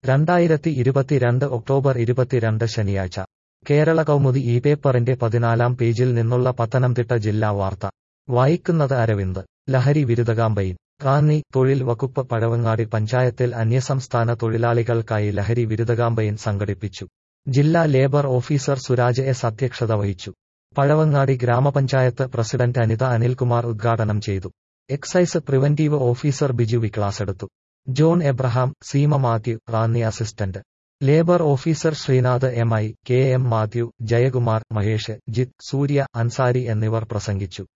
രണ്ടായിരത്തി ഇരുപത്തിരണ്ട് ഒക്ടോബർ ഇരുപത്തിരണ്ട് ശനിയാഴ്ച കേരള കൗമുദി ഈ പേപ്പറിന്റെ പതിനാലാം പേജിൽ നിന്നുള്ള പത്തനംതിട്ട ജില്ലാ വാർത്ത വായിക്കുന്നത് അരവിന്ദ് ലഹരി വിരുദ്ധ കാമ്പയിൻ റാന്നി തൊഴിൽ വകുപ്പ് പഴവങ്ങാടി പഞ്ചായത്തിൽ അന്യസംസ്ഥാന തൊഴിലാളികൾക്കായി ലഹരി വിരുദ്ധ കാമ്പയിൻ സംഘടിപ്പിച്ചു ജില്ലാ ലേബർ ഓഫീസർ സുരാജ് എസ് അധ്യക്ഷത വഹിച്ചു പഴവങ്ങാടി ഗ്രാമപഞ്ചായത്ത് പ്രസിഡന്റ് അനിത അനിൽകുമാർ ഉദ്ഘാടനം ചെയ്തു excise preventive officer Biju V class എടുത്തു John Abraham Seema Mathew Ranni assistant labour officer Sreenath M I K M Mathew Jayakumar Mahesh Jith Surya Ansari എന്നിവർ പ്രസംഗിച്ചു